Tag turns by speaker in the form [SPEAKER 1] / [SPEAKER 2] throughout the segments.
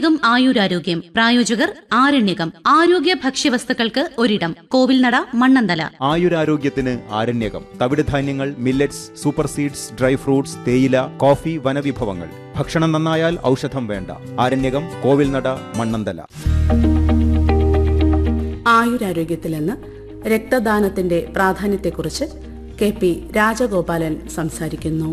[SPEAKER 1] ആരണ്യകം ആയുരാരോഗ്യം പ്രായോജകർ ആരണ്യകം ആരോഗ്യ ഭക്ഷ്യവസ്തുക്കൾക്ക് ഒരിടം കോവിൽനട മണ്ണന്തല
[SPEAKER 2] ആയുരാരോഗ്യത്തിന് ആരണ്യകം തവിടുധാന്യങ്ങൾ millets super seeds dry fruits തേയില കോഫി വനവിഭവങ്ങൾ ഭക്ഷണം നന്നായാൽ ഔഷധം വേണ്ട ആരണ്യകം കോവിൽനട മണ്ണന്തല
[SPEAKER 3] ആയുരാരോഗ്യത്തിലെന്ന് രക്തദാനത്തിന്റെ പ്രാധാന്യത്തെക്കുറിച്ച് കെ പി രാജഗോപാലൻ സംസാരിക്കുന്നു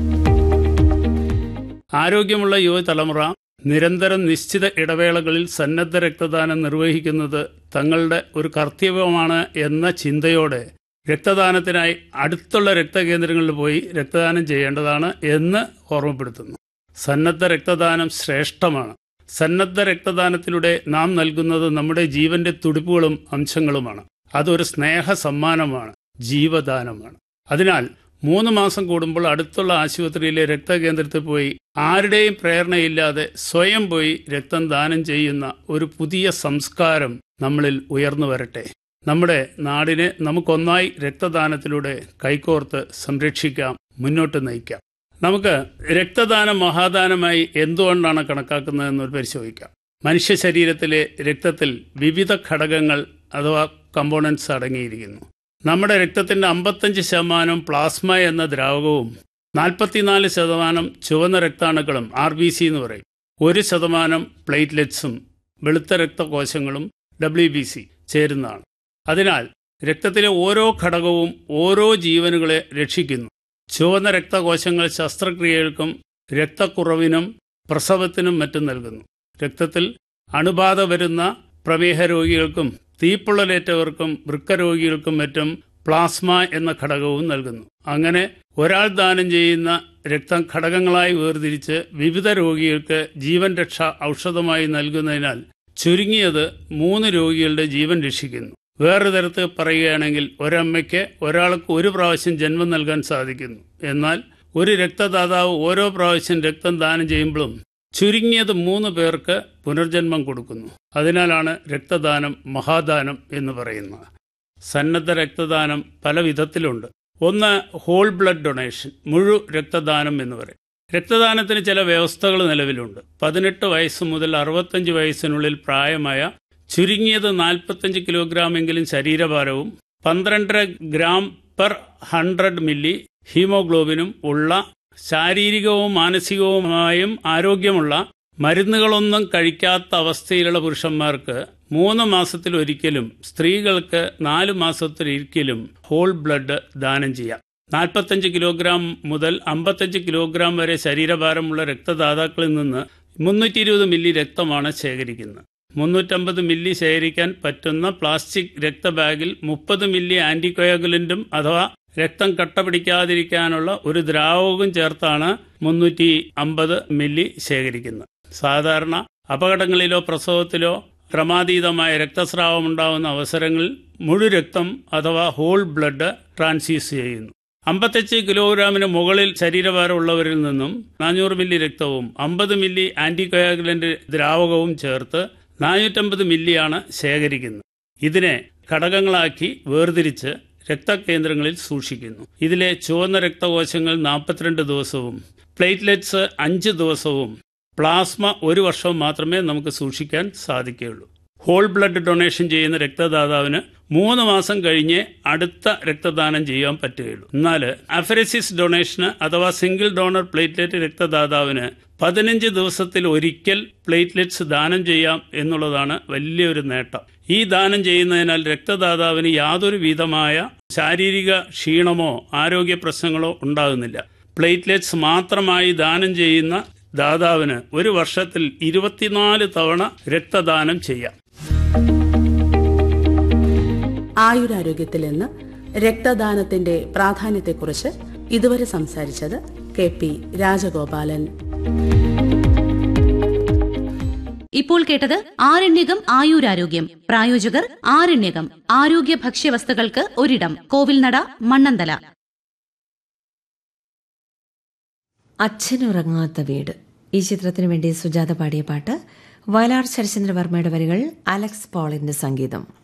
[SPEAKER 4] ആരോഗ്യമുള്ള യുവതലമുറ നിരന്തരം നിശ്ചിത ഇടവേളകളിൽ സന്നദ്ധ രക്തദാനം നിർവഹിക്കുന്നത് തങ്ങളുടെ ഒരു കർത്തവ്യമാണ് എന്ന ചിന്തയോടെ രക്തദാനത്തിനായി അടുത്തുള്ള രക്തകേന്ദ്രങ്ങളിൽ പോയി രക്തദാനം ചെയ്യേണ്ടതാണ് എന്ന് ഓർമ്മപ്പെടുത്തുന്നു സന്നദ്ധ രക്തദാനം ശ്രേഷ്ഠമാണ് സന്നദ്ധ രക്തദാനത്തിലൂടെ നാം നൽകുന്നത് നമ്മുടെ ജീവന്റെ തുടിപ്പുകളും അംശങ്ങളുമാണ് അതൊരു സ്നേഹ സമ്മാനമാണ് ജീവദാനമാണ് അതിനാൽ മൂന്ന് മാസം കൂടുമ്പോൾ അടുത്തുള്ള ആശുപത്രിയിലെ രക്തകേന്ദ്രത്തിൽ പോയി ആരുടെയും പ്രേരണയില്ലാതെ സ്വയം പോയി രക്തം ദാനം ചെയ്യുന്ന ഒരു പുതിയ സംസ്കാരം നമ്മളിൽ ഉയർന്നു വരട്ടെ നമ്മുടെ നാടിനെ നമുക്കൊന്നായി രക്തദാനത്തിലൂടെ കൈകോർത്ത് സംരക്ഷിക്കാം മുന്നോട്ട് നയിക്കാം നമുക്ക് രക്തദാനം മഹാദാനമായി എന്തുകൊണ്ടാണ് കണക്കാക്കുന്നതെന്ന് പരിശോധിക്കാം മനുഷ്യ ശരീരത്തിലെ രക്തത്തിൽ വിവിധ ഘടകങ്ങൾ അഥവാ കമ്പോണൻസ് അടങ്ങിയിരിക്കുന്നു നമ്മുടെ രക്തത്തിന്റെ അമ്പത്തഞ്ച് ശതമാനം പ്ലാസ്മ എന്ന ദ്രാവകവും നാൽപ്പത്തിനാല് ശതമാനം ചുവന്ന രക്താണുക്കളും ആർ ബി സി എന്ന് പറയും ഒരു ശതമാനം പ്ലേറ്റ്ലെറ്റ്സും വെളുത്ത രക്തകോശങ്ങളും ഡബ്ല്യു ബി സി ചേരുന്നതാണ് അതിനാൽ രക്തത്തിലെ ഓരോ ഘടകവും ഓരോ ജീവനുകളെ രക്ഷിക്കുന്നു ചുവന്ന രക്തകോശങ്ങൾ ശസ്ത്രക്രിയകൾക്കും രക്തക്കുറവിനും പ്രസവത്തിനും മറ്റും നൽകുന്നു രക്തത്തിൽ അണുബാധ വരുന്ന പ്രമേഹ രോഗികൾക്കും തീപ്പൊള്ളലേറ്റവർക്കും വൃക്ക രോഗികൾക്കും മറ്റും പ്ലാസ്മ എന്ന ഘടകവും നൽകുന്നു അങ്ങനെ ഒരാൾ ദാനം ചെയ്യുന്ന രക്തം ഘടകങ്ങളായി വേർതിരിച്ച് വിവിധ രോഗികൾക്ക് ജീവൻ രക്ഷ ഔഷധമായി നൽകുന്നതിനാൽ ചുരുങ്ങിയത് മൂന്ന് രോഗികളുടെ ജീവൻ രക്ഷിക്കുന്നു വേറെ തരത്തിൽ പറയുകയാണെങ്കിൽ ഒരമ്മയ്ക്ക് ഒരാൾക്ക് ഒരു പ്രാവശ്യം ജന്മം നൽകാൻ സാധിക്കുന്നു എന്നാൽ ഒരു രക്തദാതാവ് ഓരോ പ്രാവശ്യം രക്തം ദാനം ചെയ്യുമ്പോഴും ചുരുങ്ങിയത് മൂന്ന് പേർക്ക് പുനർജന്മം കൊടുക്കുന്നു അതിനാലാണ് രക്തദാനം മഹാദാനം എന്ന് പറയുന്നത് സന്നദ്ധ രക്തദാനം പല വിധത്തിലുണ്ട് ഒന്ന് ഹോൾ ബ്ലഡ് ഡൊണേഷൻ മുഴു രക്തദാനം എന്ന് പറയും രക്തദാനത്തിന് ചില വ്യവസ്ഥകൾ നിലവിലുണ്ട് പതിനെട്ട് വയസ്സ് മുതൽ അറുപത്തഞ്ച് വയസ്സിനുള്ളിൽ പ്രായമായ ചുരുങ്ങിയത് നാൽപ്പത്തഞ്ച് കിലോഗ്രാമെങ്കിലും ശരീരഭാരവും പന്ത്രണ്ടര ഗ്രാം പെർ ഹൺഡ്രഡ് മില്ലി ഹീമോഗ്ലോബിനും ഉള്ള ശാരീരികവും മാനസികവുമായും ആരോഗ്യമുള്ള മരുന്നുകളൊന്നും കഴിക്കാത്ത അവസ്ഥയിലുള്ള പുരുഷന്മാർക്ക് മൂന്ന് മാസത്തിലൊരിക്കലും സ്ത്രീകൾക്ക് നാല് മാസത്തിലൊരിക്കലും ഹോൾ ബ്ലഡ് ദാനം ചെയ്യാം നാൽപ്പത്തഞ്ച് കിലോഗ്രാം മുതൽ അമ്പത്തഞ്ച് കിലോഗ്രാം വരെ ശരീരഭാരമുള്ള രക്തദാതാക്കളിൽ നിന്ന് മുന്നൂറ്റി ഇരുപത് മില്ലി രക്തമാണ് ശേഖരിക്കുന്നത് മുന്നൂറ്റമ്പത് മില്ലി ശേഖരിക്കാൻ പറ്റുന്ന പ്ലാസ്റ്റിക് രക്തബാഗിൽ മുപ്പത് മില്ലി ആന്റികോയാഗുലന്റും അഥവാ രക്തം കട്ട പിടിക്കാതിരിക്കാനുള്ള ഒരു ദ്രാവകവും ചേർത്താണ് മുന്നൂറ്റി അമ്പത് മില്ലി ശേഖരിക്കുന്നത് സാധാരണ അപകടങ്ങളിലോ പ്രസവത്തിലോ ക്രമാതീതമായ രക്തസ്രാവം ഉണ്ടാകുന്ന അവസരങ്ങളിൽ മുഴുരക്തം അഥവാ ഹോൾ ബ്ലഡ് ട്രാൻസ്യൂസ് ചെയ്യുന്നു അമ്പത്തഞ്ച് കിലോഗ്രാമിന് മുകളിൽ ശരീരഭാരമുള്ളവരിൽ നിന്നും നാനൂറ് മില്ലി രക്തവും അമ്പത് മില്ലി ആന്റികോയാഗുലന്റ് ദ്രാവകവും ചേർത്ത് നാനൂറ്റമ്പത് മില്ലിയാണ് ശേഖരിക്കുന്നത് ഇതിനെ ഘടകങ്ങളാക്കി വേർതിരിച്ച് രക്തകേന്ദ്രങ്ങളിൽ സൂക്ഷിക്കുന്നു ഇതിലെ ചുവന്ന രക്തകോശങ്ങൾ നാൽപ്പത്തിരണ്ട് ദിവസവും പ്ലേറ്റ്ലെറ്റ്സ് അഞ്ച് ദിവസവും പ്ലാസ്മ ഒരു വർഷവും മാത്രമേ നമുക്ക് സൂക്ഷിക്കാൻ സാധിക്കുകയുള്ളൂ ഹോൾ ബ്ലഡ് ഡൊണേഷൻ ചെയ്യുന്ന രക്തദാതാവിന് മൂന്ന് മാസം കഴിഞ്ഞ് അടുത്ത രക്തദാനം ചെയ്യാൻ പറ്റുകയുള്ളൂ എന്നാൽ അഫരസിസ് ഡൊണേഷന് അഥവാ സിംഗിൾ ഡോണർ പ്ലേറ്റ്ലെറ്റ് രക്തദാതാവിന് പതിനഞ്ച് ദിവസത്തിൽ ഒരിക്കൽ പ്ലേറ്റ്ലെറ്റ്സ് ദാനം ചെയ്യാം എന്നുള്ളതാണ് വലിയൊരു നേട്ടം ഈ ദാനം ചെയ്യുന്നതിനാൽ രക്തദാതാവിന് യാതൊരു വിധമായ ശാരീരിക ക്ഷീണമോ ആരോഗ്യ പ്രശ്നങ്ങളോ ഉണ്ടാകുന്നില്ല പ്ലേറ്റ്ലെറ്റ്സ് മാത്രമായി ദാനം ചെയ്യുന്ന ദാതാവിന് ഒരു വർഷത്തിൽ ഇരുപത്തിനാല് തവണ രക്തദാനം ചെയ്യാം
[SPEAKER 3] ആയുരാരോഗ്യത്തിൽ നിന്ന് രക്തദാനത്തിന്റെ പ്രാധാന്യത്തെക്കുറിച്ച് ഇതുവരെ സംസാരിച്ചത് കെ പി രാജഗോപാലൻ
[SPEAKER 1] ഇപ്പോൾ കേട്ടത് ആരണ്യകം ആയുരാരോഗ്യം പ്രായോജകർ ആരണ്യകം ആരോഗ്യ ഭക്ഷ്യവസ്തുക്കൾക്ക് ഒരിടം കോവിൽനട മണ്ണന്തല
[SPEAKER 5] അച്ഛനുറങ്ങാത്ത വീട് ഈ ചിത്രത്തിനു വേണ്ടി സുജാത പാടിയ പാട്ട് വയലാർ ശരചന്ദ്രവർമ്മയുടെ വരികൾ അലക്സ് പോളിന്റെ സംഗീതം